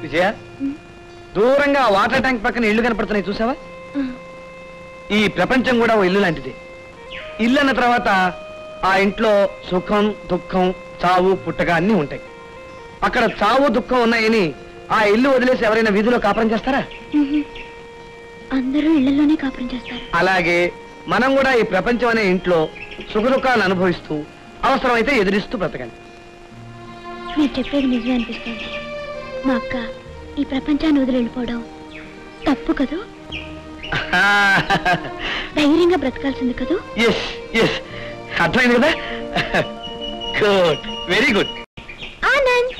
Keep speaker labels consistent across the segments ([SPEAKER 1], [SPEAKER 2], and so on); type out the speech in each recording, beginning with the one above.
[SPEAKER 1] విజయ దూరంగా ఆ water tank పక్కన ఇల్లు కనపడుతున్నాయి చూసావా ఈ ప్రపంచం కూడా ఓ ఇల్లు లాంటిది ఇల్లు అన్న తర్వాత ఆ ఇంట్లో సుఖం దుఃఖం చావు పుట్టగా అన్నీ ఉంటాయి అక్కడ చావు దుఃఖం ఉన్నాయని ఆ ఇల్లు వదిలేసి ఎవరైనా వీధిలో కాపురం చేస్తారా
[SPEAKER 2] అందరూ ఇళ్లలోనే కాపురం చేస్తారు
[SPEAKER 1] అలాగే మనం కూడా ఈ ప్రపంచం అనే ఇంట్లో సుఖ దుఃఖాలను అనుభవిస్తూ అవసరమైతే ఎదిరిస్తూ బ్రతకండి
[SPEAKER 2] మీరు చెప్పేది నిజమే అనిపిస్తుంది మా అక్క ఈ ప్రపంచాన్ని వదిలి వెళ్ళిపోవడం తప్పు కదూ ధైర్యంగా బ్రతకాల్సింది కదూ
[SPEAKER 1] ఎస్ ఎస్ అర్థమైంది కదా good very good
[SPEAKER 2] Anand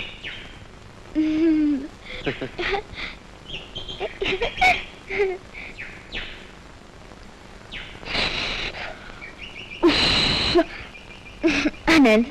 [SPEAKER 2] Anand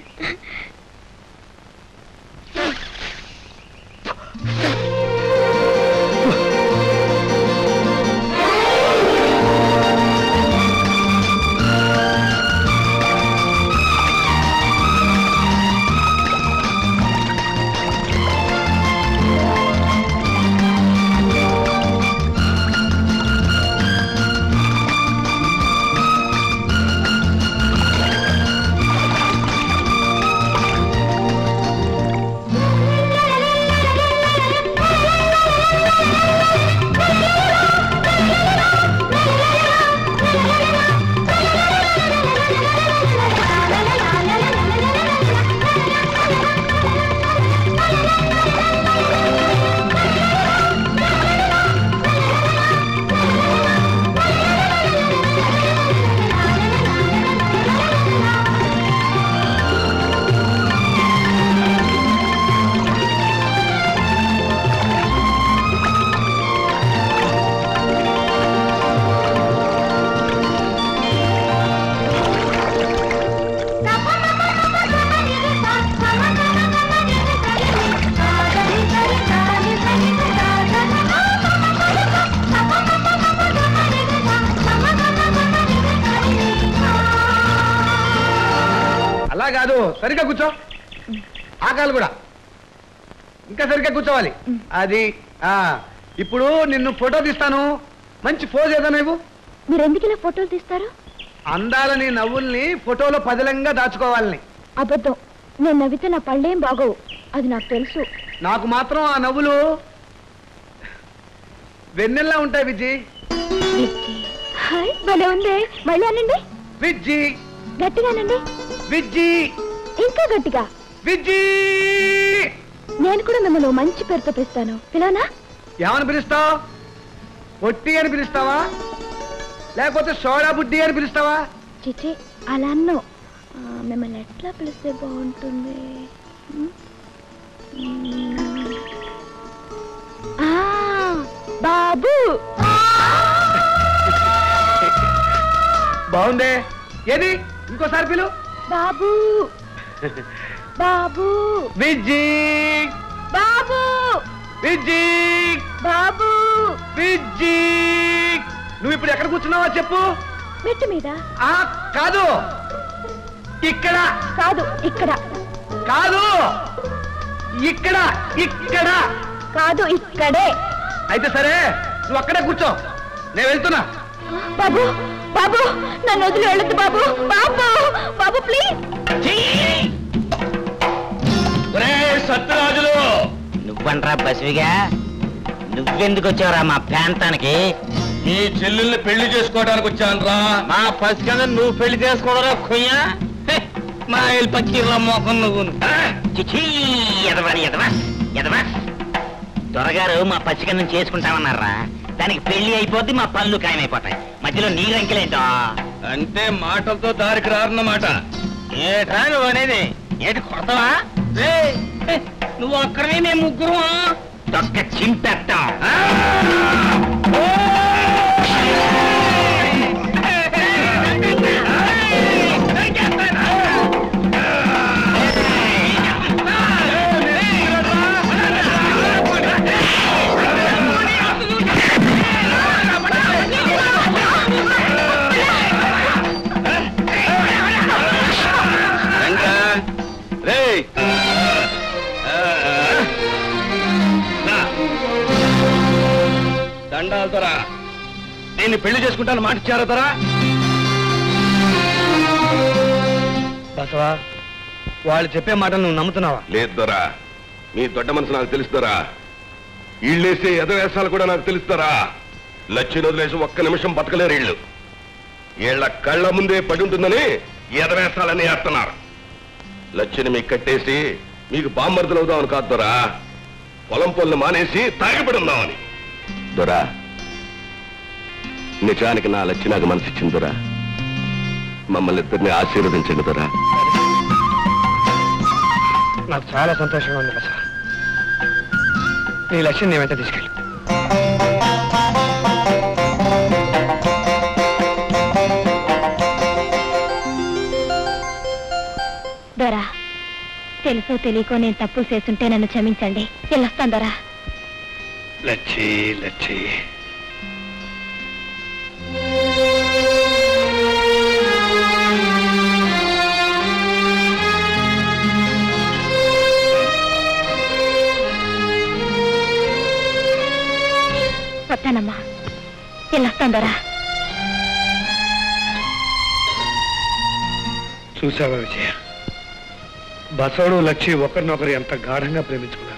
[SPEAKER 1] అలా కాదు సరిగ్గా కూర్చో ఆకాలు కూడా ఇంకా సరిగ్గా కూర్చోవాలి అది ఆ ఇప్పుడు నిన్ను ఫోటో తీస్తాను మంచి పోజ్ ఏదైనా ఇవ్వు
[SPEAKER 2] మీరు ఎందుకు ఇలా ఫోటోలు తీస్తారు
[SPEAKER 1] అందాలని నవ్వుల్ని ఫోటోలో పదిలంగా దాచుకోవాలని
[SPEAKER 2] అబద్ధం నేను నవ్వితే నా పళ్ళేం బాగోవు అది నాకు తెలుసు
[SPEAKER 1] నాకు మాత్రం ఆ నవ్వులు వెన్నెల్లా ఉంటాయి విజ్జి
[SPEAKER 2] హాయ్ భలే ఉంది మళ్ళీ అనండి
[SPEAKER 1] విజ్జి
[SPEAKER 2] గట్టిగానండి
[SPEAKER 1] విజ్జి
[SPEAKER 2] ఇంకా గట్టిగా
[SPEAKER 1] విజ్జి
[SPEAKER 2] నేను కూడా మిమ్మల్ని ఓ మంచి పేరుతో పిలుస్తాను పిలవనా
[SPEAKER 1] ఏమని పిలుస్తావు పొట్టి అని పిలుస్తావా లేకపోతే సోడా బుడ్డి అని పిలుస్తావా
[SPEAKER 2] చిచి అలా అన్ను ఆ, మిమ్మల్ని ఎట్లా పిలిస్తే బాగుంటుంది ఉమ్? ఉమ్. ఆ, బాబు
[SPEAKER 1] బాగుందే ఏది ఇంకోసారి పిలు
[SPEAKER 2] బాబు బాబు
[SPEAKER 1] విజ్జి
[SPEAKER 2] బాబు
[SPEAKER 1] విజ్జి
[SPEAKER 2] బాబు
[SPEAKER 1] విజ్జి నువ్వు ఇప్పుడు ఎక్కడ కూర్చున్నావో చెప్పు
[SPEAKER 2] మెట్టు మీద
[SPEAKER 1] ఆ కాదు ఇక్కడ
[SPEAKER 2] కాదు ఇక్కడ
[SPEAKER 1] కాదు ఇక్కడ ఇక్కడ
[SPEAKER 2] కాదు ఇక్కడే
[SPEAKER 1] అయితే సరే నువ్వు అక్కడే కూర్చో నేను వెళ్తున్నా
[SPEAKER 2] బాబు బాబు నన్ను వదిలి వెళ్ళొద్దు బాబు బాబు బాబు ప్లీజ్
[SPEAKER 1] సత్యరాజులు
[SPEAKER 3] నువ్వంట్రా బసివిగా నువ్వెందుకు వచ్చావురా మా ప్రాంతానికి
[SPEAKER 1] నీ చెల్లెల్ని పెళ్లి చేసుకోవడానికి వచ్చాను రా
[SPEAKER 3] మా ఫస్ట్ కింద నువ్వు పెళ్లి చేసుకోవడం కొయ్యా హె, మా ఇల్లు పక్కీర్ల మోకం నువ్వు చిచీ ఎదవా ఎదవా ఎదవా దొరగారు మా పచ్చికన్నం చేసుకుంటామన్నారా దానికి పెళ్లి అయిపోద్ది మా పళ్ళు ఖాయమైపోతాయి మధ్యలో నీ రంకెలేంటో
[SPEAKER 1] అంటే మాటలతో దారికి రారన్నమాట
[SPEAKER 3] ఏట్రా నువ్వు అనేది ఏటి కొడతావా రేయ్, హె, నువ్వు ఒక్కడమే మేము ముగ్గురు దొక్క చింపేస్తాం
[SPEAKER 1] రేయ్
[SPEAKER 3] ఆ
[SPEAKER 1] దండాలు దొరా దీన్ని పెళ్లి చేసుకుంటాను మాట ఇచ్చారా దొరా బసవా వాళ్ళు చెప్పే మాటలు నువ్వు నమ్ముతున్నావా
[SPEAKER 4] లేదు దొరా మీ దొడ్డ మనసు నాకు తెలుస్తారా ఇళ్ళేసే ఎదవేశాలు కూడా నాకు తెలుస్తారా లచ్చిన వదిలేసి ఒక్క నిమిషం బతకలేరు ఇళ్ళు వీళ్ళ కళ్ళ ముందే పడి ఉంటుందని ఎదవేశాలని వేస్తున్నారు లచ్చిని మీకు కట్టేసి మీకు బామ్మర్దులు అవుదామని కాదు దొరా పొలం పనులు మానేసి తాగిపడి ఉందామని దొరా నిజానికి నా లచ్చి నాకు మనసిచ్చింది దొరా మమ్మల్ని ఇద్దరిని ఆశీర్వదించండి దొరా
[SPEAKER 1] నాకు చాలా సంతోషంగా ఉంది బసవా నీ లక్ష్యం నీ వెంట తీసుకెళ్ళు
[SPEAKER 2] దొరా తెలుసో తెలియకో నేను తప్పులు చేస్తుంటే నన్ను క్షమించండి వెళ్ళొస్తాను దొరా
[SPEAKER 1] లచ్చి లచ్చి
[SPEAKER 2] వస్తానమ్మా వెళ్ళొస్తాను దొరా
[SPEAKER 1] చూసావా విజయ బసవడు లక్ష్మి ఒకరినొకరు ఎంత గాఢంగా ప్రేమించుకున్నారు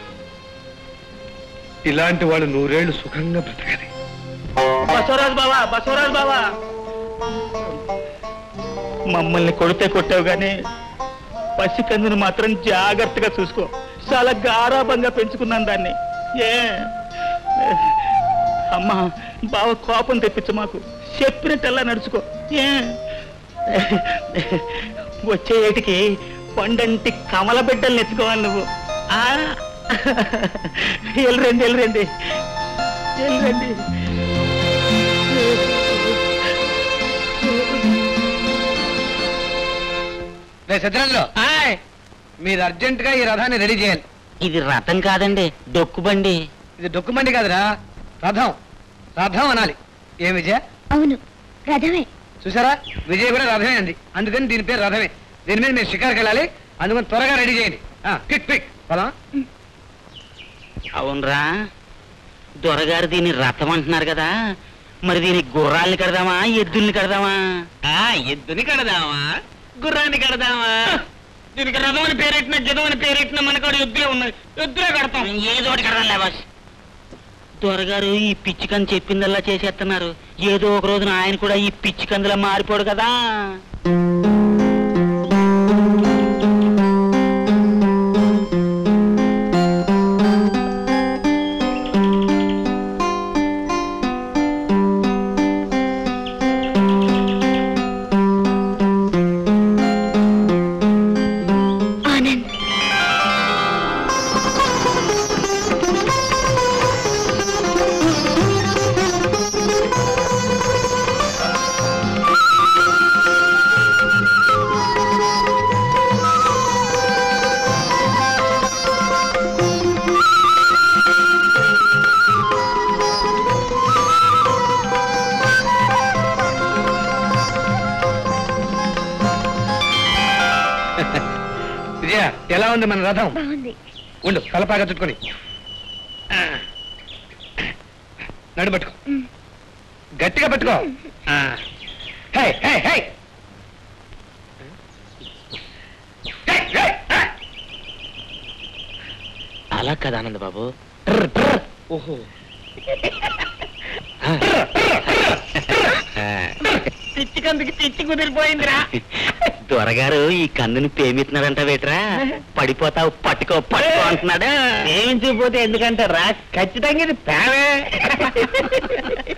[SPEAKER 1] ఇలాంటి వాళ్ళు నూరేళ్లు సుఖంగా బ్రతకాలి
[SPEAKER 3] బసవరాజు బావా బసవరాజు బావా మమ్మల్ని కొడితే కొట్టావు గానీ పసికందును మాత్రం జాగ్రత్తగా చూసుకో చాలా గారాబంగా పెంచుకున్నాను దాన్ని ఏ అమ్మా బావ కోపం తెప్పించు మాకు చెప్పినట్టల్లా నడుచుకో ఏ వచ్చే ఏటికి పండంటి కమల బిడ్డల్ని ఎత్తుకోవాలి నువ్వు ఆ వెళ్ళరండి వెళ్ళరండి వెళ్ళరండి
[SPEAKER 1] సత్యనంలో మీరు అర్జెంట్ గా ఈ రథాన్ని రెడీ చేయాలి
[SPEAKER 3] ఇది రథం కాదండి డొక్కుబండి
[SPEAKER 1] ఇది డొక్కుమండి కాదురా రథం రథం అనాలి ఏం విజయ
[SPEAKER 2] అవును రథమే
[SPEAKER 1] చూసారా విజయ్ కూడా రథమే అంది అందుకని దీని పేరు రథమే దీని మీద మీరు షికార్కి వెళ్ళాలి అందుకని త్వరగా రెడీ చేయండి ఆ, క్విక్ క్విక్ పదా
[SPEAKER 3] అవునరా దొరగారు దీన్ని రథం అంటున్నారు కదా మరి దీనికి గుర్రాల్ని కడదామా ఎద్దుల్ని కడదామా ఎద్దుని కడదామా గుర్రాన్ని కడదామా దీనికి రథం అని పేరెట్టిన జదం అని పేరెట్టిన మనకాడు ఎద్దులే ఉన్నాయి ఎద్దులే కడతాం ఏదో ఒకటి కడదాంలే బాస్ దొరగారు ఈ పిచ్చికని చెప్పిందల్లా చేసేస్తున్నారు ఏదో ఒక రోజున ఆయన కూడా ఈ పిచ్చికందులా మారిపోడు కదా
[SPEAKER 2] ఆనంద్
[SPEAKER 1] విజయ ఎలా ఉంది మన రథం
[SPEAKER 2] బాగుంది
[SPEAKER 1] ఉండు కలపాగా చుట్టుకొని నడు పట్టుకో
[SPEAKER 2] ఉమ్.
[SPEAKER 1] గట్టిగా పట్టుకో ఆ. హే, హే, హే. హే, హే, హే.
[SPEAKER 3] అలా కదా ఆనంద్ బాబు
[SPEAKER 1] ఓహో
[SPEAKER 3] పిచ్చి కందుకి పిచ్చి కుదిరిపోయిందిరా దొరగారు ఈ కందుని ప్రేమిస్తున్నాడంట వేట్రా పడిపోతావు పట్టుకో పట్టుకో అంటున్నాడు ప్రేమించకపోతే ఎందుకంటారా ఖచ్చితంగా ఇది ప్రేమే